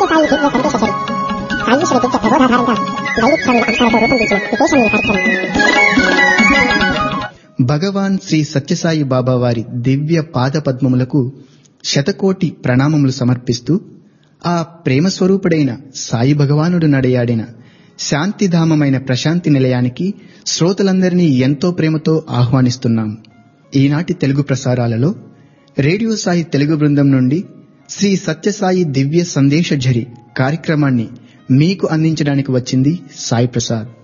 సత్యసాయి దివ్య సందేశ జరి సాయుషుల దివ్య ప్రబోధాధారంగా వైదిక స్వామి అంశాలతో రూపొందించిన విశేషమైన కార్యక్రమం భగవాన్ శ్రీ సత్యసాయి బాబా వారి దివ్య పాద పద్మములకు శతకోటి ప్రణామములు సమర్పిస్తూ ఆ ప్రేమ స్వరూపుడైన సాయి భగవానుడు నడయాడిన శాంతిధామమైన ప్రశాంతి నిలయానికి శ్రోతలందరినీ ఎంతో ప్రేమతో ఆహ్వానిస్తున్నాం ఈనాటి తెలుగు ప్రసారాలలో రేడియో సాయి తెలుగు బృందం నుండి శ్రీ సత్యసాయి దివ్య సందేశ ఝరి కార్యక్రమాన్ని మీకు అందించడానికి వచ్చింది సాయి ప్రసాద్